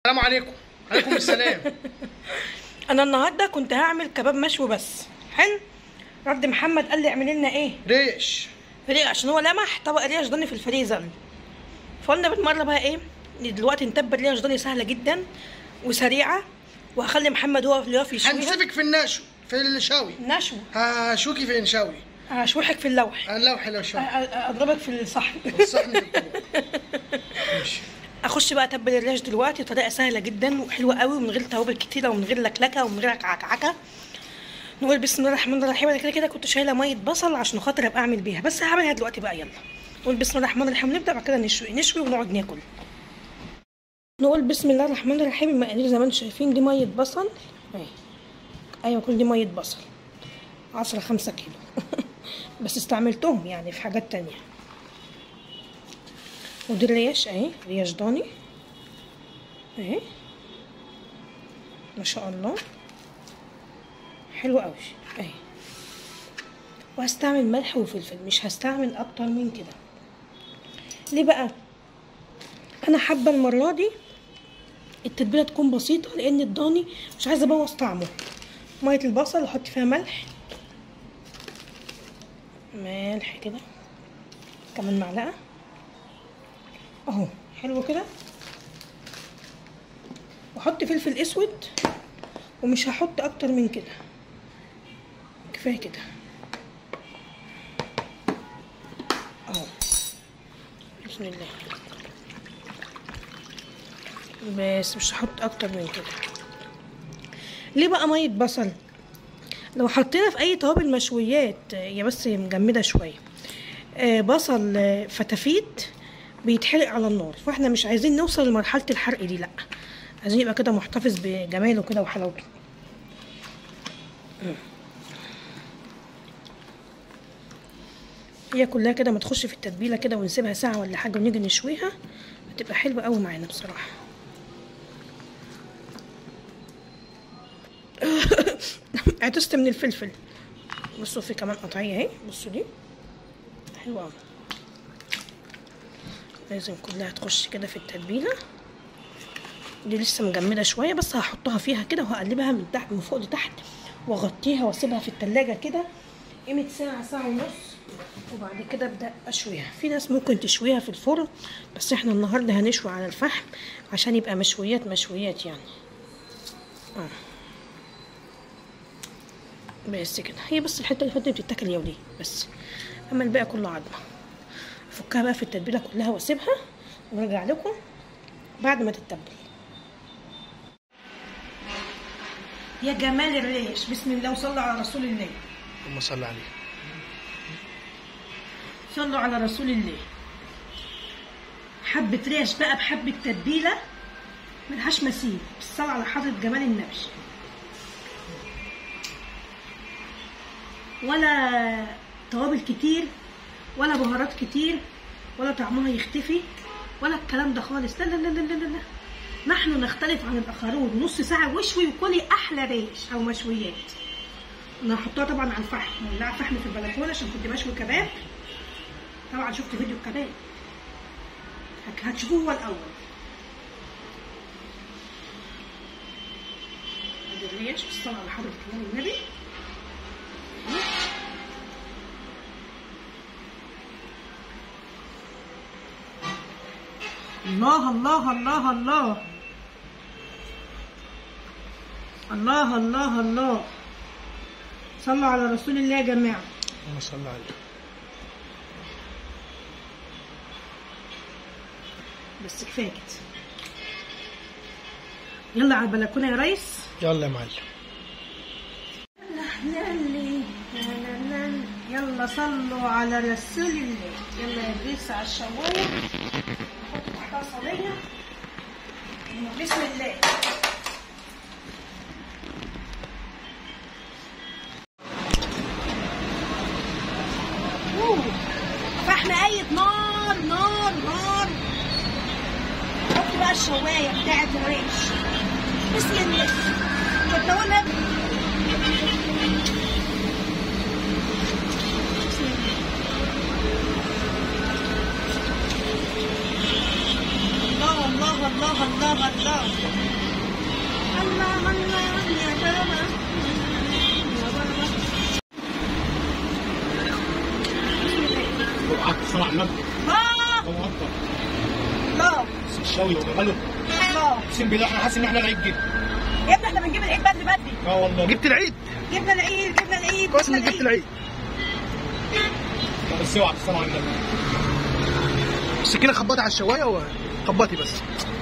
السلام عليكم عليكم السلام انا النهارده كنت هعمل كباب مشوي بس حلو رد محمد قال لي اعملي لنا ايه ريش ريش عشان هو لمح طبق ريش ضاني في الفريزر فقلنا بالمره بقى ايه دلوقتي نتبل ريش ضاني سهله جدا وسريعه وهخلي محمد هو اللي يقف يشويها هنسيبك في النشو في الشوي نشوي هشوكي في الشوي هشوحك في اللوح هنلوح لو أ- شوي أ- اضربك في الصحن الصحن في الكوع. ماشي اخش بقى اتبل الريش دلوقتي طريقه سهله جدا وحلوه قوي ومن غير توابل كتيره ومن غير لكلكه ومن غير عكعكه نقول بسم الله الرحمن الرحيم انا كده كده كنت شايله ميه بصل عشان خاطر ابقى اعمل بيها بس هعملها دلوقتي بقى يلا نقول بسم الله الرحمن الرحيم نبدا بعد كده نشوي نشوي ونقعد ناكل نقول بسم الله الرحمن الرحيم المقادير زي ما انتم شايفين دي ميه بصل اهي ايوه كل دي ميه بصل عشرة خمسة كيلو بس استعملتهم يعني في حاجات تانية ودي الريش اهي ريش ضاني اهي ما شاء الله حلو قوي اهي وهستعمل ملح وفلفل مش هستعمل اكتر من كده ليه بقى انا حابه المره دي التتبيله تكون بسيطه لان الضاني مش عايزه ابوظ طعمه ميه البصل احط فيها ملح ملح كده كمان معلقه اهو حلو كده واحط فلفل اسود ومش هحط اكتر من كده كفايه كده اهو بسم الله بس مش هحط اكتر من كده ليه بقى ميه بصل لو حطينا في اي توابل مشويات آه، هي بس مجمده شويه آه، بصل آه، فتافيت بيتحرق على النار فاحنا مش عايزين نوصل لمرحله الحرق دي لا عايزين يبقى كده محتفظ بجماله كده وحلاوته مم. هي كلها كده ما تخش في التتبيله كده ونسيبها ساعه ولا حاجه ونيجي نشويها بتبقى حلوه قوي معانا بصراحه عطست من الفلفل بصوا في كمان قطعيه اهي بصوا دي حلوه قوي لازم كلها تخش كده في التتبيله دي لسه مجمده شويه بس هحطها فيها كده وهقلبها من تحت من فوق لتحت واغطيها واسيبها في التلاجة كده قيمة ساعة ساعة ونص وبعد كده ابدا اشويها في ناس ممكن تشويها في الفرن بس احنا النهارده هنشوي على الفحم عشان يبقى مشويات مشويات يعني اه بس كده هي بس الحته اللي فاتت بتتاكل يومي بس اما الباقي كله عظمه افكها بقى في التتبيله كلها واسيبها وارجع لكم بعد ما تتبل يا جمال الريش بسم الله وصلوا على رسول الله اللهم صل عليه صلوا على رسول الله حبة ريش بقى بحبة تتبيلة ملهاش مثيل بالصلاة على حضرة جمال النبي ولا توابل كتير ولا بهارات كتير ولا طعمها يختفي ولا الكلام ده خالص لا لا لا لا لا لا نحن نختلف عن الآخرون نص ساعة وشوي وكلي أحلى ريش أو مشويات أنا هحطها طبعا على الفحم ولا على الفحم في البلكونة عشان كنت بشوي كباب طبعا شفت فيديو الكباب هك- هتشوفوه هو الأول ادي الريش بالصلاة على حضرة كمال النبي الله الله الله الله الله الله الله صلوا على رسول الله يا جماعه اللهم صل عليه بس كفايه كده يلا على البلكونه يا ريس يلا يا معلم يلا صلوا على رسول الله يلا يا ادريس على الشوايه نحط تحتها صينيه بسم الله أوه. فاحنا قايد نار نار نار حط بقى الشوايه بتاعت الريش بسم الله فتقولها بسم الله الله الله الله الله الله الله الله يا بابا يا بابا وقعدت صلاح النبي الله الله اكبر الله الشاوي وجماله الله اقسم بالله احنا حاسس ان احنا العيد جدا يا ابني احنا بنجيب العيد بدري بدري اه والله جبت العيد جبنا العيد جبنا العيد كويس جبنا انك جبت العيد طب بس اوعى تصنع النبي السكينه خبطي على الشوايه وخبطي بس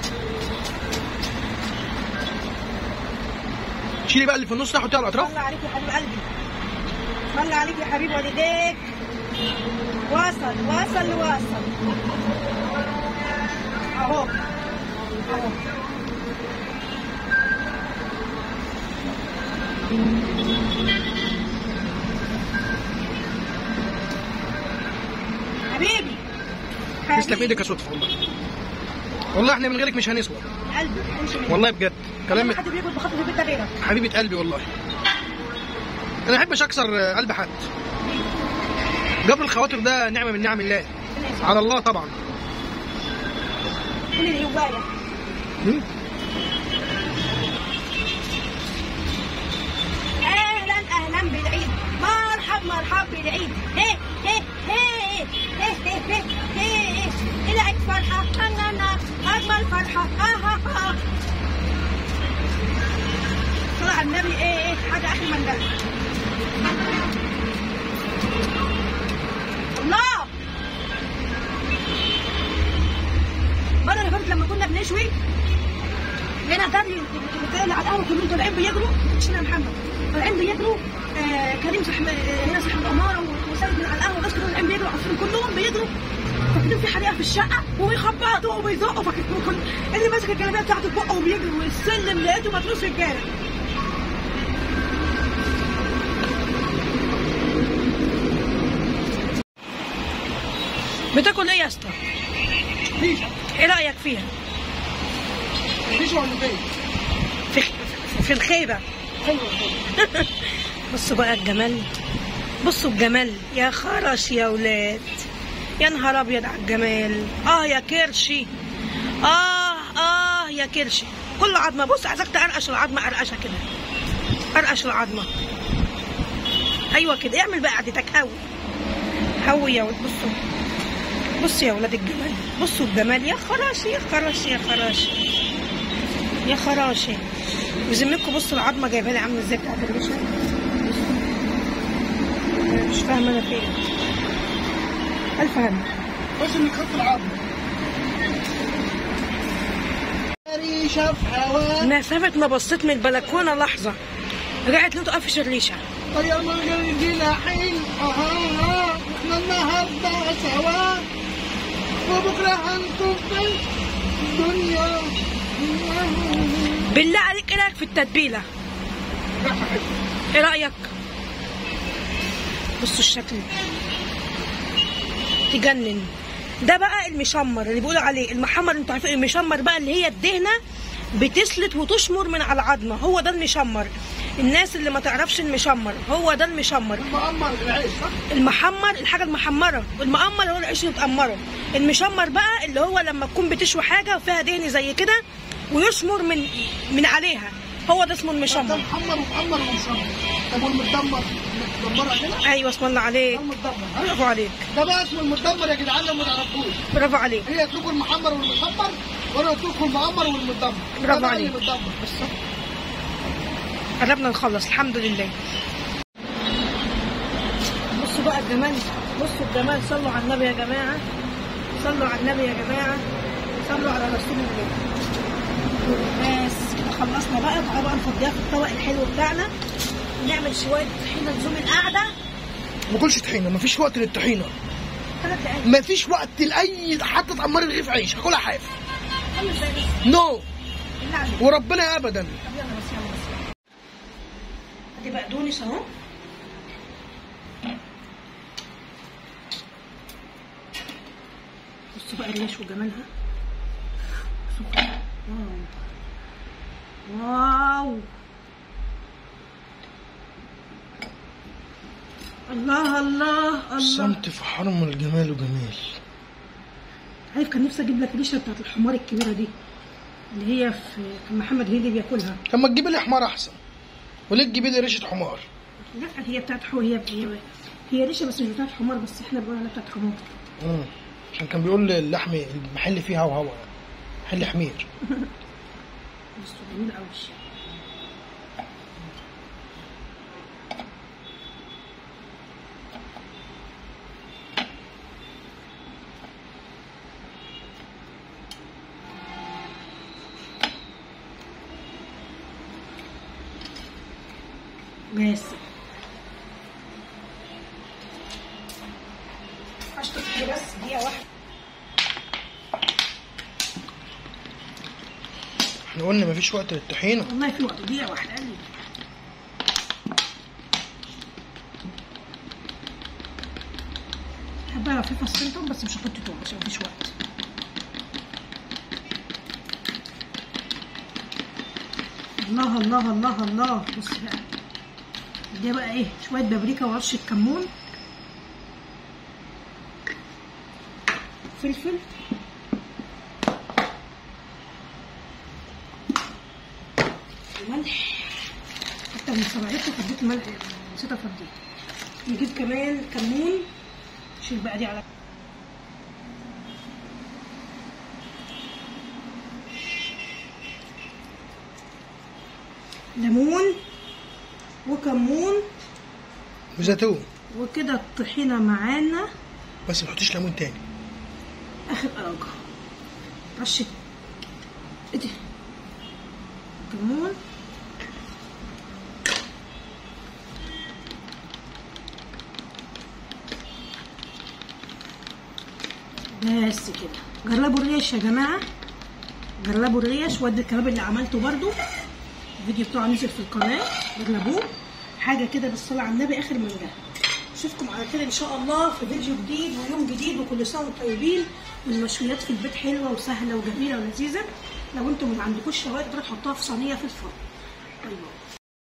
شيلي بقى اللي في النص ده حطيها على الاطراف صلى عليك يا حبيب قلبي صلى عليك يا حبيب والديك وصل وصل وصل اهو اهو حبيبي تسلم ايدك يا صدفه والله والله احنا من غيرك مش هنسوى قلبي امشي من والله بجد كلام حد بياكل بخاطر في البيت ده غيرك حبيبه قلبي والله انا ما احبش اكسر قلب حد جبر الخواطر ده نعمه من نعم الله على الله طبعا قول لي هوايه مم. اهلا اهلا بالعيد مرحب مرحب بالعيد هي هي هي هي هي هي هي العيد فرحه انا انا اجمل فرحه ها ها ها صلى على النبي ايه ايه حاجه اخر من ده الله المره اللي فاتت لما كنا بنشوي لقينا داري اللي على القهوه كلهم طالعين بيجروا شنو يا محمد طالعين بيجروا آه كريم صاحب آه، هنا صاحب الاماره وسيد من على القهوه الناس كلهم طالعين بيجروا عارفين كلهم بيجروا فاكرين في حريقه في الشقه وبيخبطوا وبيزقوا فاكرين كل اللي ماسك الجلابيه بتاعته في بقه وبيجري والسلم لقيته متروس رجاله بتاكل ايه يا اسطى؟ ريشه ايه رايك فيها؟ ريشه ولا فين؟ في في الخيبه حلوه بصوا بقى الجمال بصوا الجمال يا خرش يا ولاد يا نهار ابيض على الجمال اه يا كرشي اه اه يا كرشي كل عظمه بص عايزك تقرقش العظمه قرقشه كده قرقش العظمه ايوه كده اعمل بقى قعدتك قوي هوي يا ولد بصوا بصوا يا ولاد الجمال بصوا الجمال يا خراشي يا خراشي يا خراشي يا خراشي بذمتكم بصوا العظمه جايبها لي عامله ازاي بتاعت الريشه مش فاهمه انا فين الف هم كويس انك خدت العظم ريشه في هواك مسافه ما بصيت من البلكونه لحظه رجعت لقيته قافش الريشه يا مجال جناحين اها احنا النهارده سوا وبكره هنكون في الدنيا بالله عليك ايه رايك في التتبيله ايه رايك بصوا الشكل تجنن ده بقى المشمر اللي بيقولوا عليه المحمر انتوا عارفين المشمر بقى اللي هي الدهنه بتسلت وتشمر من على العظمه هو ده المشمر الناس اللي ما تعرفش المشمر هو ده المشمر مأمر العيش صح؟ المحمر الحاجه المحمره والمأمر هو العيش اللي اتأمره المشمر بقى اللي هو لما تكون بتشوي حاجه وفيها دهن زي كده ويشمر من من عليها هو ده اسمه ده المشمر محمر ومأمر ومشمر طب والمتدمر متدمرة كده؟ ايوه اسم الله ده عليك المتدمر ها؟ برافو عليك ده بقى اسمه المتدمر يا جدعان لو ما تعرفوش برافو عليك هي تلوكوا المحمر والمشمر وانا تلوكوا المأمر والمتدمر ده برافو بقى عليك. المتدمر قربنا نخلص الحمد لله بصوا بقى الجمال بصوا الجمال صلوا على النبي يا جماعة صلوا على النبي يا جماعة صلوا على رسول الله بس كده خلصنا بقى تعالوا بقى نفضيها في الطبق الحلو بتاعنا نعمل شوية طحينة نزوم القعدة ما كلش طحينه مفيش وقت للطحينه ثلاث دقايق مفيش وقت لاي حتى تأمري رغيف عيش هاكلها حاف خمس دقايق بس نو بالله عليك وربنا ابدا طب يلا بس يلا بس ادي بقدونس اهو بصوا بقى الريش وجمالها بصوا. واو واو الله الله الله صمت في حرم الجمال وجميل عارف كان نفسي اجيب لك الريشه بتاعت الحمار الكبيره دي اللي هي في كان محمد هنيدي بياكلها طب ما تجيبي لي حمار احسن وليه تجيبي لي ريشه حمار لا هي بتاعت حو هي هي هي ريشه بس مش بتاعت حمار بس احنا بنقول عليها بتاعت حمار مم. عشان كان بيقول لي اللحم المحل فيه هوا هوا محل حمير بس جميل قوي بس اشطف كده بس دقيقة واحدة احنا قلنا مفيش وقت للطحينه والله في وقت دقيقة واحدة قال لي حبة لو في فصين توم بس مش هحط توم عشان مفيش وقت الله الله الله الله بص بقى ده بقى ايه شوية بابريكا ورشة كمون فلفل وملح حتى من سبعته فضيت الملح نسيت افضيه نجيب كمان كمون شيل بقى دي على ليمون وكمون وزيتون وكده الطحينة معانا بس ما تحطيش ليمون تاني اخر درجة رشة ايه ده كمون بس كده جربوا الريش يا جماعة جربوا الريش وادي الكباب اللي عملته برضو الفيديو بتاعه نزل في القناة جربوه حاجة كده بالصلاة على النبي آخر من ده اشوفكم على كده ان شاء الله في فيديو جديد ويوم جديد وكل سنه وانتم طيبين والمشويات في البيت حلوه وسهله وجميله ولذيذه لو انتم ما عندكوش شوايه تقدروا تحطوها في صينيه في الفرن طيب